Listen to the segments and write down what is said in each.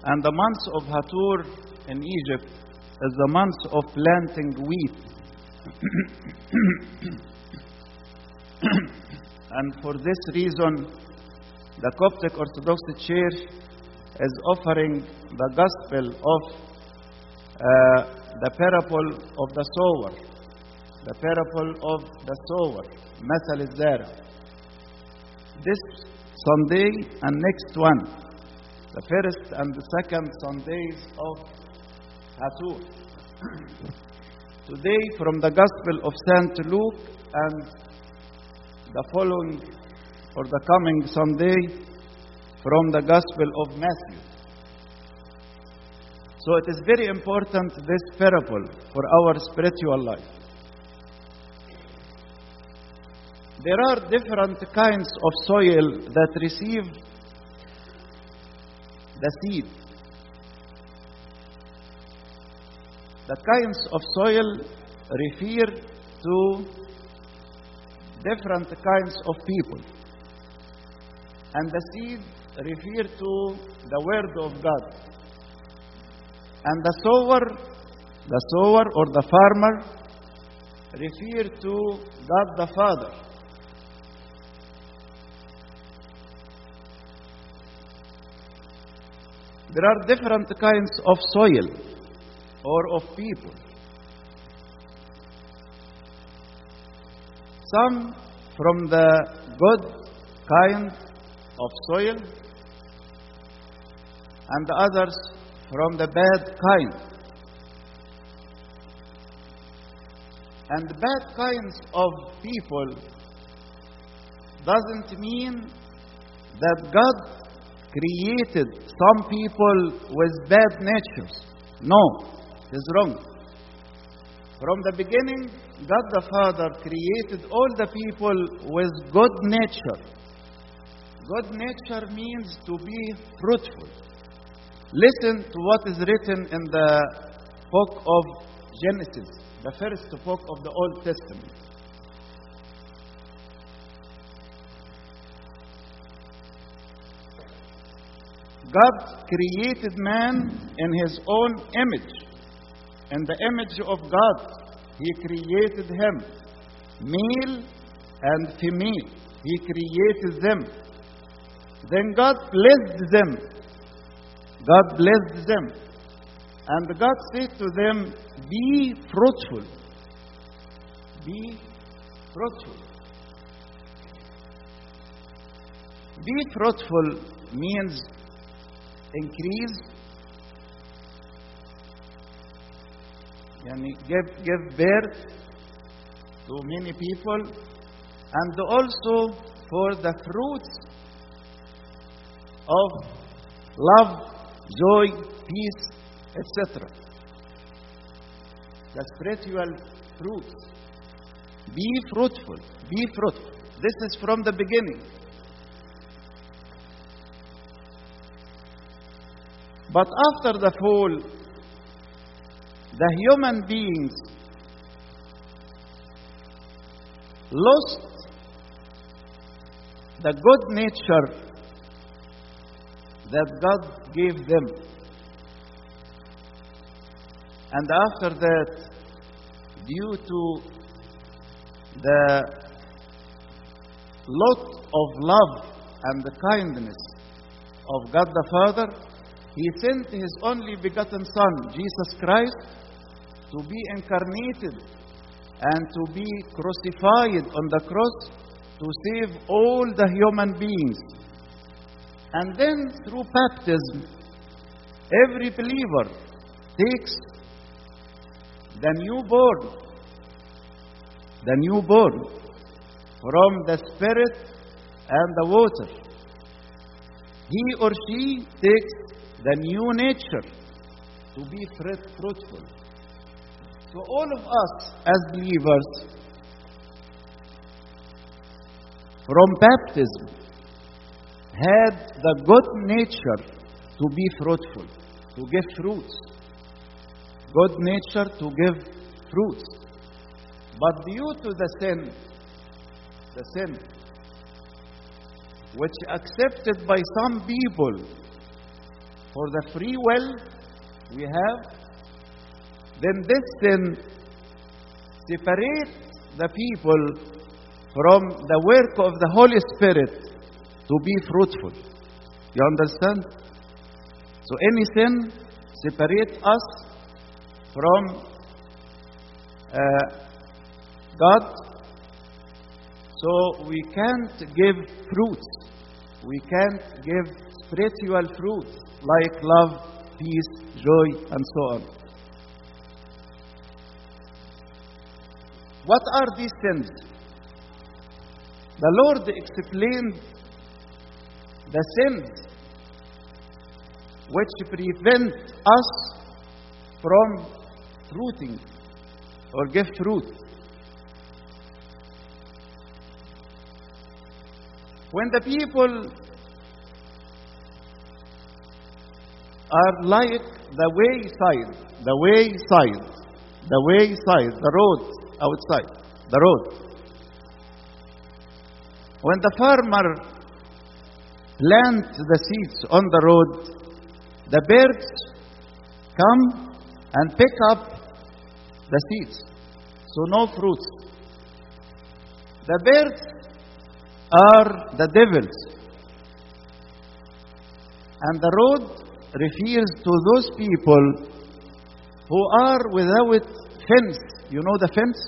And the month of Hatur in Egypt is the month of planting wheat. and for this reason, the Coptic Orthodox Church is offering the gospel of uh, the parable of the sower. The parable of the sower, مثل الزارع. This Sunday and next one, the first and the second Sundays of Hatur. Today, from the Gospel of St. Luke and the following or the coming Sunday from the Gospel of Matthew. So it is very important this parable for our spiritual life. There are different kinds of soil that receive the seed. The kinds of soil refer to different kinds of people. And the seed refer to the word of God. And the sower, the sower or the farmer refer to God the Father. There are different kinds of soil or of people. Some from the good kind of soil, and the others from the bad kind. And the bad kinds of people doesn't mean that God created some people with bad natures. No, it is wrong. From the beginning, God the Father created all the people with good nature. Good nature means to be fruitful. Listen to what is written in the book of Genesis, the first book of the Old Testament. God created man in his own image. In the image of God, he created him. Male and female, he created them. Then God blessed them. God blessed them. And God said to them, Be fruitful. Be fruitful. Be fruitful means increase يعني give give birth to many people and also for the fruits of love joy peace etc the spiritual fruits be fruitful be fruitful this is from the beginning But after the fall, the human beings lost the good nature that God gave them. And after that, due to the lot of love and the kindness of God the Father, he sent his only begotten Son, Jesus Christ, to be incarnated and to be crucified on the cross to save all the human beings. And then through baptism, every believer takes the newborn, the newborn from the Spirit and the water. He or she takes the new nature to be fruitful. So, all of us as believers, from baptism, had the good nature to be fruitful, to give fruits. Good nature to give fruits. But due to the sin, the sin, which accepted by some people for the free will we have, then this sin separates the people from the work of the Holy Spirit to be fruitful. You understand? So any sin separates us from uh, God. So we can't give fruits. We can't give spiritual fruits like love, peace, joy, and so on. What are these sins? The Lord explained the sins which prevent us from fruiting or give fruit. When the people are like the wayside, the wayside, the wayside, the road outside, the road. When the farmer plants the seeds on the road, the birds come and pick up the seeds. So no fruits. The birds are the devils. And the road refers to those people who are without fence. You know the fence?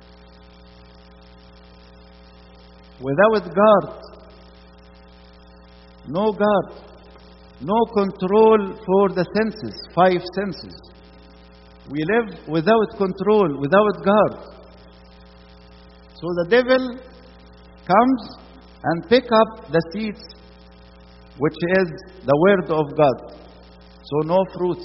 Without guard. No guard. No control for the senses, five senses. We live without control, without guard. So the devil comes and pick up the seeds, which is the word of God. So no fruits.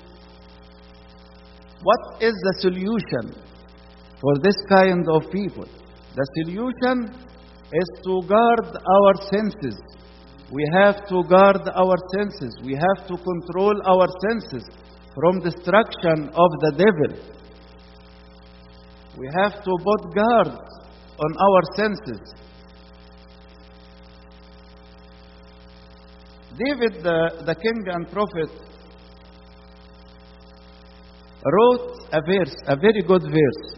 What is the solution for this kind of people? The solution is to guard our senses. We have to guard our senses. We have to control our senses from destruction of the devil. We have to put guard on our senses. David, the, the king and prophet, wrote a verse, a very good verse.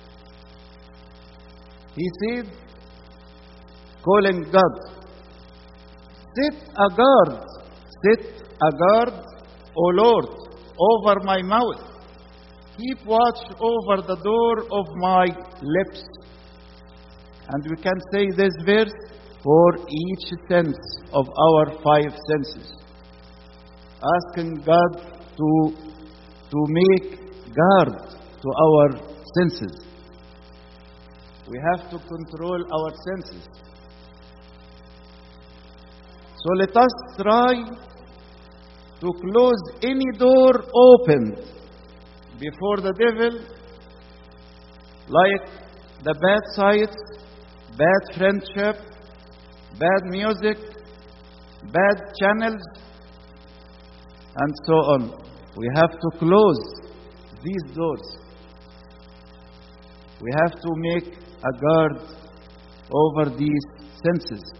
He said, calling God, Set a guard, set a guard, O Lord, over my mouth. Keep watch over the door of my lips. And we can say this verse for each sense of our five senses. Asking God to, to make guard to our senses. We have to control our senses. So let us try to close any door open before the devil, like the bad sights, bad friendship, bad music, bad channels, and so on. We have to close these doors. We have to make a guard over these senses.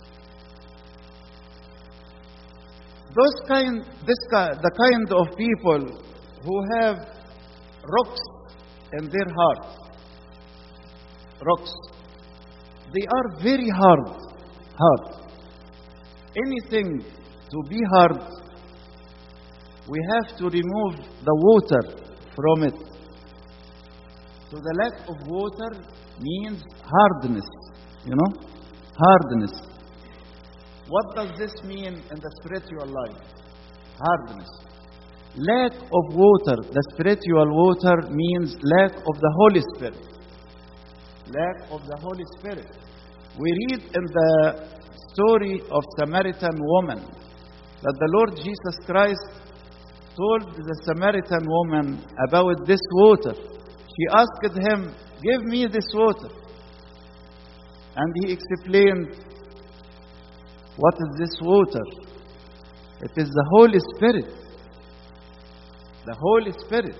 Those kind, this ki- the kind of people who have rocks in their heart, rocks, they are very hard, hard. Anything to be hard, we have to remove the water from it. So the lack of water means hardness, you know, hardness. What does this mean in the spiritual life? Hardness. Lack of water, the spiritual water means lack of the Holy Spirit. Lack of the Holy Spirit. We read in the story of Samaritan woman that the Lord Jesus Christ told the Samaritan woman about this water. She asked him, Give me this water. And he explained, What is this water? It is the Holy Spirit. The Holy Spirit.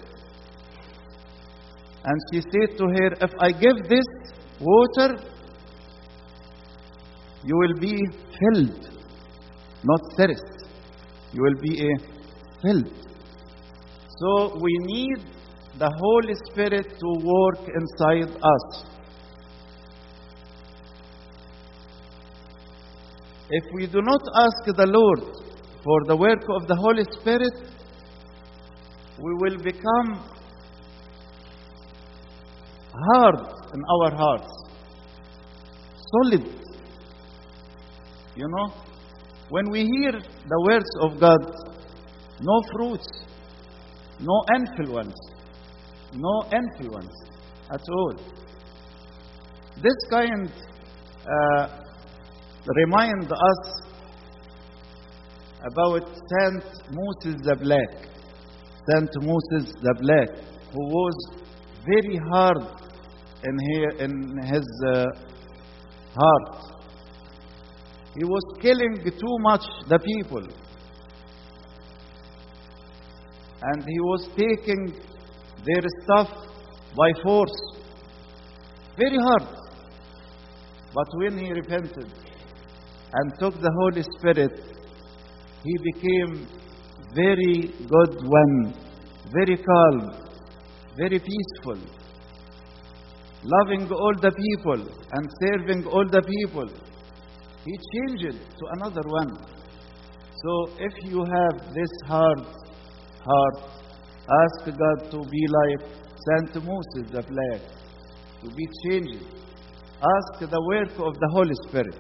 And she said to her, If I give this water, you will be filled, not thirst. you will be a filled. So we need the Holy Spirit to work inside us. If we do not ask the Lord for the work of the Holy Spirit, we will become hard in our hearts, solid. You know, when we hear the words of God, no fruits, no influence, no influence at all. This kind uh, remind us about Saint Moses the Black. Saint Moses the Black, who was very hard in his, in his uh, heart. He was killing too much the people. And he was taking their stuff by force. Very hard. But when he repented and took the Holy Spirit, he became very good one, very calm, very peaceful, loving all the people and serving all the people. He changed to another one. So if you have this hard heart, ask God to be like Saint Moses the Black, to be changed. Ask the work of the Holy Spirit.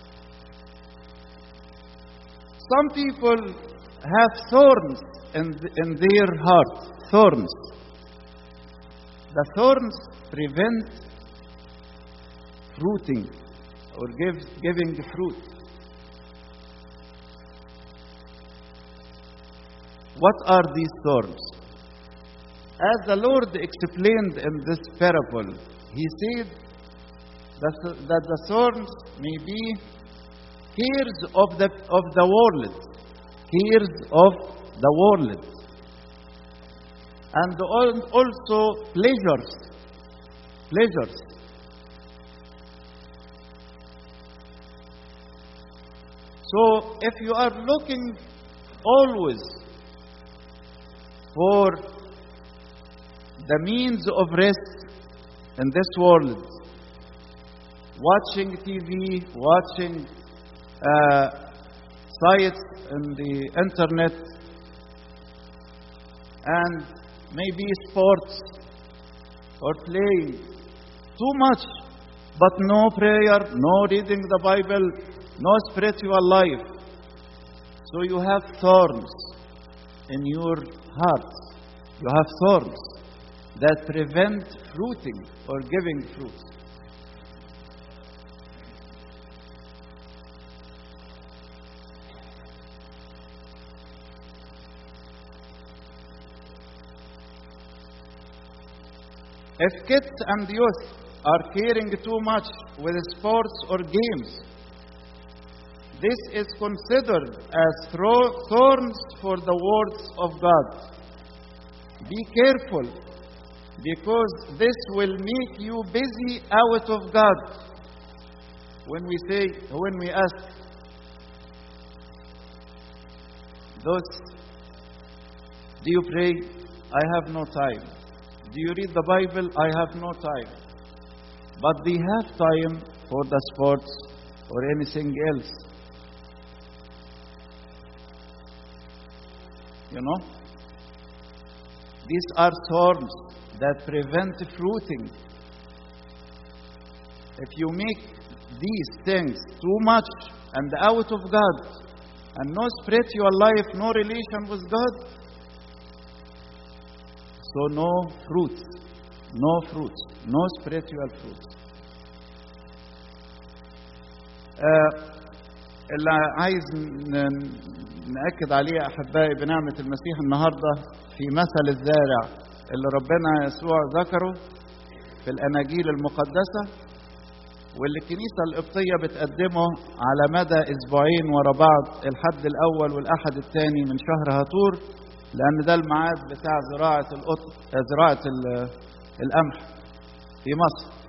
Some people have thorns in, in their heart, thorns. The thorns prevent fruiting or give, giving fruit. What are these thorns? As the Lord explained in this parable, He said that, that the thorns may be cares of the, of the world, cares of the world, and al- also pleasures, pleasures. So if you are looking always for the means of rest in this world, watching TV, watching uh, sites in the internet, and maybe sports or playing too much, but no prayer, no reading the Bible, no spiritual life. So you have thorns in your heart. You have thorns that prevent fruiting or giving fruit. If kids and youth are caring too much with sports or games, this is considered as thro- thorns for the words of God. Be careful, because this will make you busy out of God. When we say, when we ask those, do you pray? I have no time. Do you read the Bible? I have no time. But they have time for the sports or anything else. You know? These are thorns that prevent fruiting. If you make these things too much and out of God, and no spiritual life, no relation with God, so no fruit, no fruit, no spiritual fruit. آه اللي عايز ن- نأكد عليه يا أحبائي بنعمة المسيح النهاردة في مثل الزارع اللي ربنا يسوع ذكره في الأناجيل المقدسة واللي الكنيسة القبطية بتقدمه على مدى أسبوعين ورا بعض الحد الأول والأحد الثاني من شهر هاتور لأن ده الميعاد بتاع زراعة القط زراعة ال- القمح في مصر.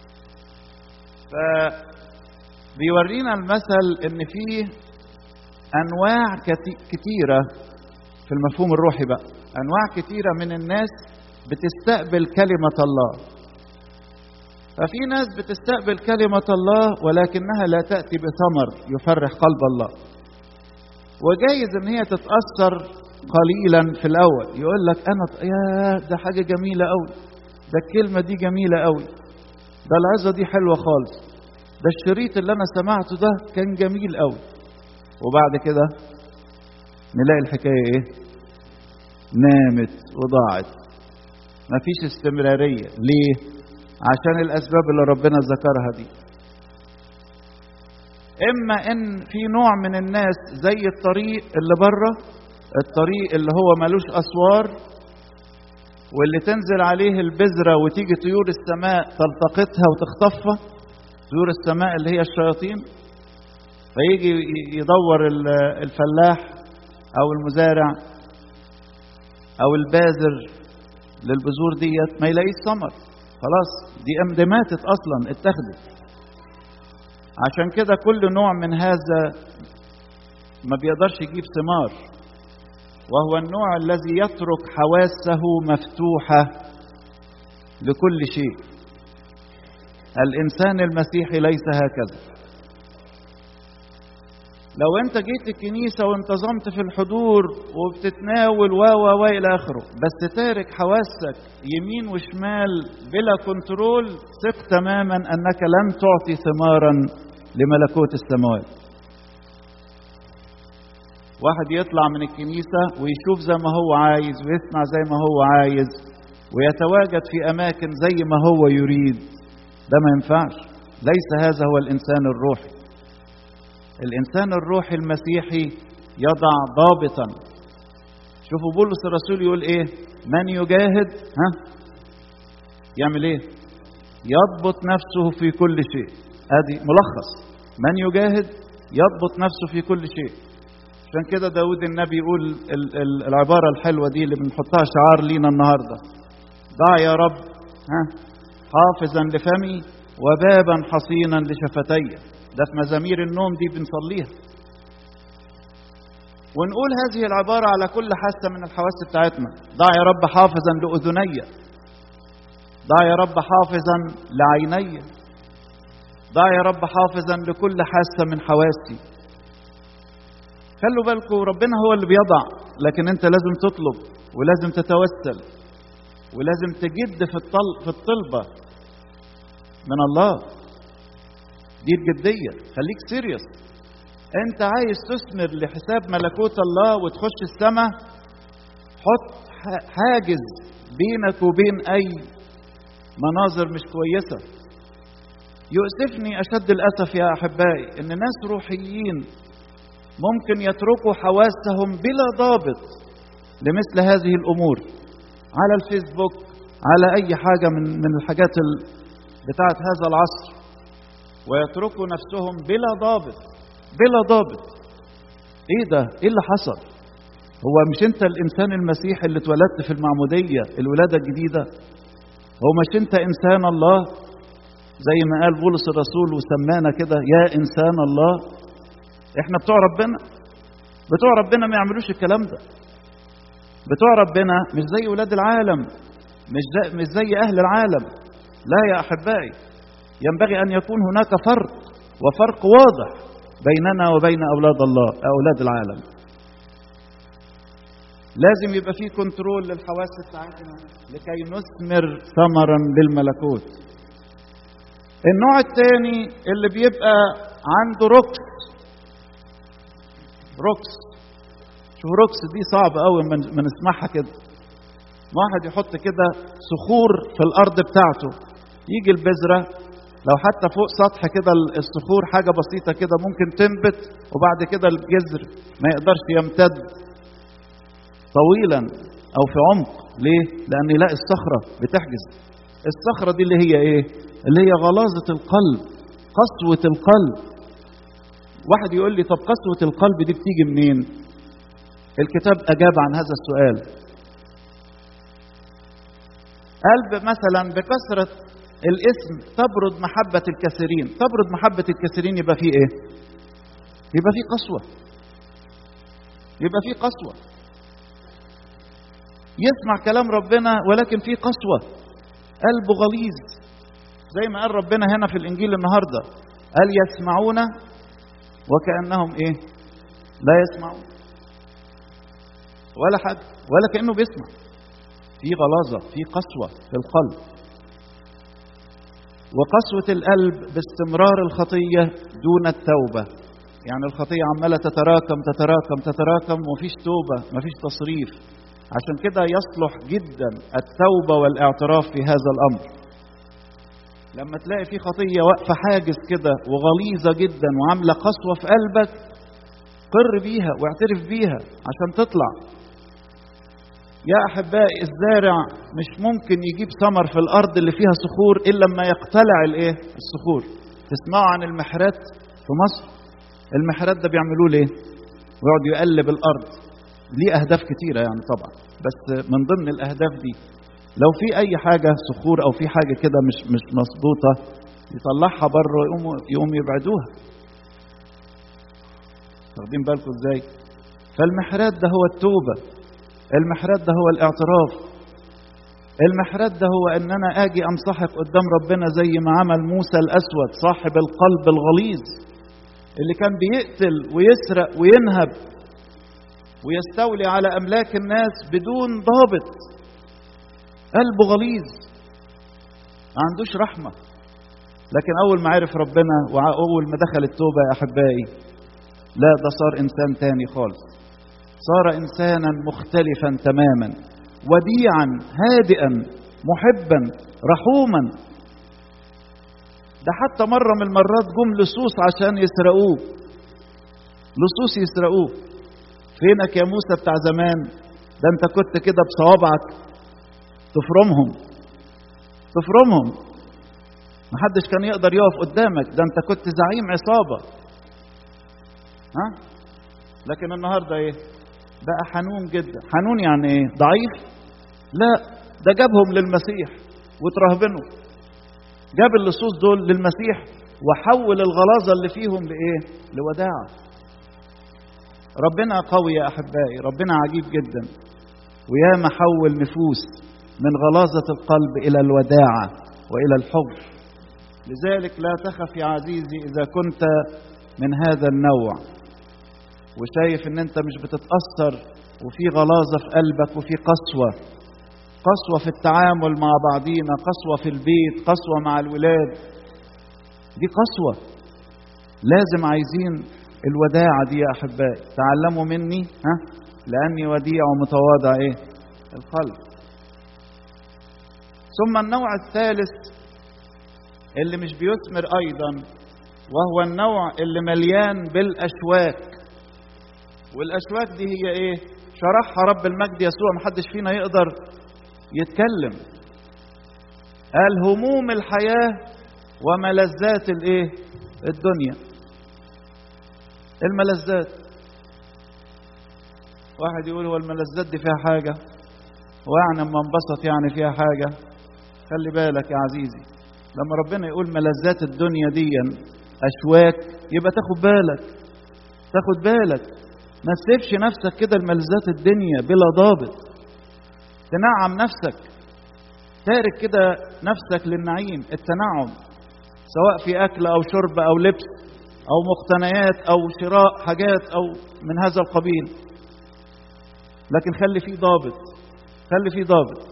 فبيورينا المثل إن فيه انواع كتي- كتيره في المفهوم الروحي بقى انواع كتيره من الناس بتستقبل كلمه الله ففي ناس بتستقبل كلمه الله ولكنها لا تاتي بثمر يفرح قلب الله وجايز ان هي تتاثر قليلا في الاول يقول لك انا يا ده حاجه جميله قوي ده الكلمه دي جميله قوي ده العظه دي حلوه خالص ده الشريط اللي انا سمعته ده كان جميل قوي وبعد كده نلاقي الحكايه ايه نامت وضاعت مفيش استمراريه ليه عشان الاسباب اللي ربنا ذكرها دي اما ان في نوع من الناس زي الطريق اللي بره الطريق اللي هو ملوش اسوار واللي تنزل عليه البذرة وتيجي طيور السماء تلتقطها وتخطفها طيور السماء اللي هي الشياطين فيجي يدور ال- الفلاح او المزارع او الباذر للبذور ديت ما يلاقيش ثمر خلاص دي أم- دي ماتت اصلا اتخذت عشان كده كل نوع من هذا ما بيقدرش يجيب ثمار وهو النوع الذي يترك حواسه مفتوحة لكل شيء الإنسان المسيحي ليس هكذا لو انت جيت الكنيسة وانتظمت في الحضور وبتتناول و و و الى اخره بس تارك حواسك يمين وشمال بلا كنترول ثق تماما انك لن تعطي ثمارا لملكوت السماوات واحد يطلع من الكنيسة ويشوف زي ما هو عايز ويسمع زي ما هو عايز ويتواجد في أماكن زي ما هو يريد ده ما ينفعش ليس هذا هو الإنسان الروحي الإنسان الروحي المسيحي يضع ضابطا شوفوا بولس الرسول يقول إيه من يجاهد ها يعمل إيه يضبط نفسه في كل شيء ادي ملخص من يجاهد يضبط نفسه في كل شيء عشان كده داود النبي يقول ال- ال- العبارة الحلوة دي اللي بنحطها شعار لينا النهاردة ضع يا رب ها حافظا لفمي وبابا حصينا لشفتي ده في مزامير النوم دي بنصليها ونقول هذه العبارة على كل حاسة من الحواس بتاعتنا ضع يا رب حافظا لأذني ضع يا رب حافظا لعيني ضع يا رب حافظا لكل حاسة من حواسي خلوا بالكم ربنا هو اللي بيضع لكن انت لازم تطلب ولازم تتوسل ولازم تجد في الطل في الطلبة من الله دي الجدية خليك سيريس انت عايز تثمر لحساب ملكوت الله وتخش السماء حط ح- حاجز بينك وبين اي مناظر مش كويسة يؤسفني اشد الاسف يا احبائي ان ناس روحيين ممكن يتركوا حواسهم بلا ضابط لمثل هذه الامور على الفيسبوك على اي حاجه من من الحاجات ال- بتاعه هذا العصر ويتركوا نفسهم بلا ضابط بلا ضابط ايه ده ايه اللي حصل هو مش انت الانسان المسيحي اللي اتولدت في المعموديه الولاده الجديده هو مش انت انسان الله زي ما قال بولس الرسول وسمانا كده يا انسان الله احنا بتوع ربنا بتوع ربنا ما يعملوش الكلام ده بتوع ربنا مش زي ولاد العالم مش زي, مش زي اهل العالم لا يا احبائي ينبغي ان يكون هناك فرق وفرق واضح بيننا وبين اولاد الله اولاد العالم لازم يبقى في كنترول للحواس بتاعتنا لكي نثمر ثمرا للملكوت النوع الثاني اللي بيبقى عنده ركس روكس شوف روكس دي صعبة قوي ما نسمعها كده واحد يحط كده صخور في الأرض بتاعته يجي البذرة لو حتى فوق سطح كده الصخور حاجة بسيطة كده ممكن تنبت وبعد كده الجذر ما يقدرش يمتد طويلا أو في عمق ليه؟ لأن يلاقي الصخرة بتحجز الصخرة دي اللي هي إيه؟ اللي هي غلاظة القلب قسوة القلب واحد يقول لي طب قسوة القلب دي بتيجي منين؟ الكتاب أجاب عن هذا السؤال. قلب مثلا بكثرة الاسم تبرد محبة الكثيرين، تبرد محبة الكثيرين يبقى فيه إيه؟ يبقى فيه قسوة. يبقى في قسوة يسمع كلام ربنا ولكن في قسوة قلبه غليظ زي ما قال ربنا هنا في الإنجيل النهاردة قال يسمعون وكأنهم إيه لا يسمعون ولا حاجة ولا كأنه بيسمع في غلاظة في قسوة في القلب وقسوة القلب باستمرار الخطية دون التوبة يعني الخطية عمالة تتراكم تتراكم تتراكم ومفيش توبة مفيش تصريف عشان كده يصلح جدا التوبة والاعتراف في هذا الأمر لما تلاقي في خطية واقفة حاجز كده وغليظة جدا وعاملة قسوة في قلبك قر بيها واعترف بيها عشان تطلع يا أحبائي الزارع مش ممكن يجيب ثمر في الأرض اللي فيها صخور إلا لما يقتلع الإيه؟ الصخور تسمعوا عن المحرات في مصر المحرات ده بيعملوه ليه؟ ويقعد يقلب الأرض ليه أهداف كتيرة يعني طبعا بس من ضمن الأهداف دي لو في أي حاجة صخور أو في حاجة كده مش مش مظبوطة يطلعها بره يقوموا يقوموا يبعدوها واخدين بالكم ازاي؟ فالمحرات ده هو التوبة المحرات ده هو الاعتراف المحرات ده هو ان انا اجي انصحك قدام ربنا زي ما عمل موسى الاسود صاحب القلب الغليظ اللي كان بيقتل ويسرق وينهب ويستولي على املاك الناس بدون ضابط قلبه غليظ ما عندوش رحمه لكن اول ما عرف ربنا واول ما دخل التوبه يا احبائي لا ده صار انسان تاني خالص صار انسانا مختلفا تماما وديعا هادئا محبا رحوما ده حتى مرة من المرات جم لصوص عشان يسرقوه لصوص يسرقوه فينك يا موسى بتاع زمان ده انت كنت كده بصوابعك تفرمهم تفرمهم محدش كان يقدر يقف قدامك ده انت كنت زعيم عصابة ها لكن النهارده ايه بقى حنون جدا حنون يعني ايه ضعيف لا ده جابهم للمسيح وترهبنوا جاب اللصوص دول للمسيح وحول الغلاظة اللي فيهم لإيه؟ لوداعة. ربنا قوي يا أحبائي، ربنا عجيب جدا. وياما حول نفوس من غلاظة القلب إلى الوداعة وإلى الحب. لذلك لا تخف يا عزيزي إذا كنت من هذا النوع. وشايف إن أنت مش بتتأثر وفي غلاظة في قلبك وفي قسوة قسوة في التعامل مع بعضينا قسوة في البيت قسوة مع الولاد دي قسوة لازم عايزين الوداعة دي يا أحبائي تعلموا مني ها لأني وديع ومتواضع إيه القلب ثم النوع الثالث اللي مش بيثمر أيضا وهو النوع اللي مليان بالأشواك والأشواك دي هي إيه شرحها رب المجد يسوع محدش فينا يقدر يتكلم قال هموم الحياة وملذات الايه الدنيا الملذات واحد يقول هو الملذات دي فيها حاجة ويعني اما انبسط يعني فيها حاجة خلي بالك يا عزيزي لما ربنا يقول ملذات الدنيا دي أشواك يبقى تاخد بالك تاخد بالك ما تسيبش نفسك كده الملذات الدنيا بلا ضابط تنعم نفسك تارك كده نفسك للنعيم التنعم سواء في أكل أو شرب أو لبس أو مقتنيات أو شراء حاجات أو من هذا القبيل لكن خلي فيه ضابط خلي فيه ضابط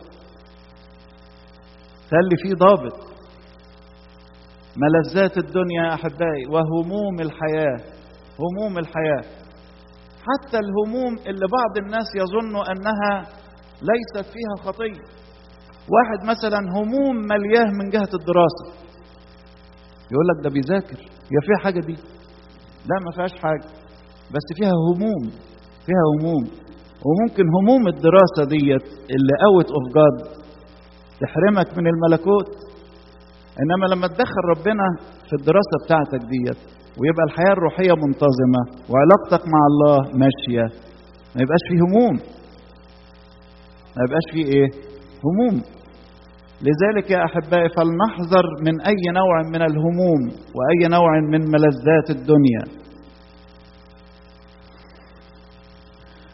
خلي فيه ضابط ملذات الدنيا يا أحبائي وهموم الحياة هموم الحياة حتى الهموم اللي بعض الناس يظنوا أنها ليست فيها خطية واحد مثلا هموم ملياه من جهة الدراسة يقول لك ده بيذاكر هي فيها حاجة دي لا ما فيهاش حاجة بس فيها هموم فيها هموم وممكن هموم الدراسة ديت اللي اوت اوف جاد تحرمك من الملكوت انما لما تدخل ربنا في الدراسة بتاعتك ديت ويبقى الحياة الروحية منتظمة وعلاقتك مع الله ماشية ما يبقاش فيه هموم ما يبقاش فيه ايه هموم لذلك يا احبائي فلنحذر من اي نوع من الهموم واي نوع من ملذات الدنيا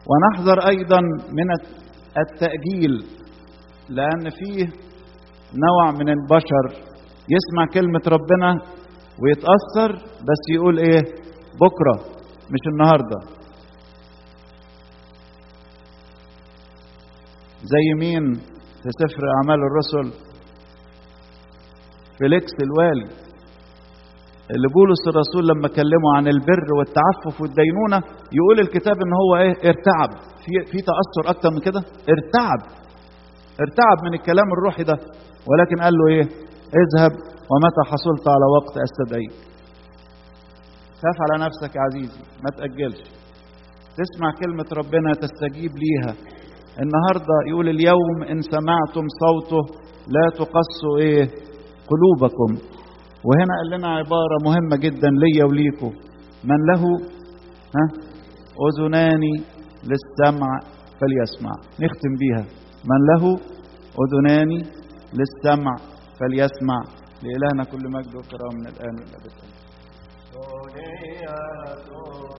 ونحذر أيضا من التأجيل لأن فيه نوع من البشر يسمع كلمة ربنا ويتأثر بس يقول إيه بكرة مش النهاردة زي مين في سفر أعمال الرسل فيليكس الوالي اللي بولس الرسول لما كلمه عن البر والتعفف والدينونة يقول الكتاب ان هو ايه ارتعب في في تأثر اكتر من كده ارتعب ارتعب من الكلام الروحي ده ولكن قال له ايه اذهب ومتى حصلت على وقت استدعيك خاف على نفسك يا عزيزي ما تأجلش تسمع كلمة ربنا تستجيب ليها النهاردة يقول اليوم إن سمعتم صوته لا تقسوا إيه قلوبكم وهنا قال لنا عبارة مهمة جدا ليا وليكم من له ها أذنان للسمع فليسمع نختم بيها من له أذنان للسمع فليسمع لإلهنا كل مجد وكرام من الآن والأبد سونية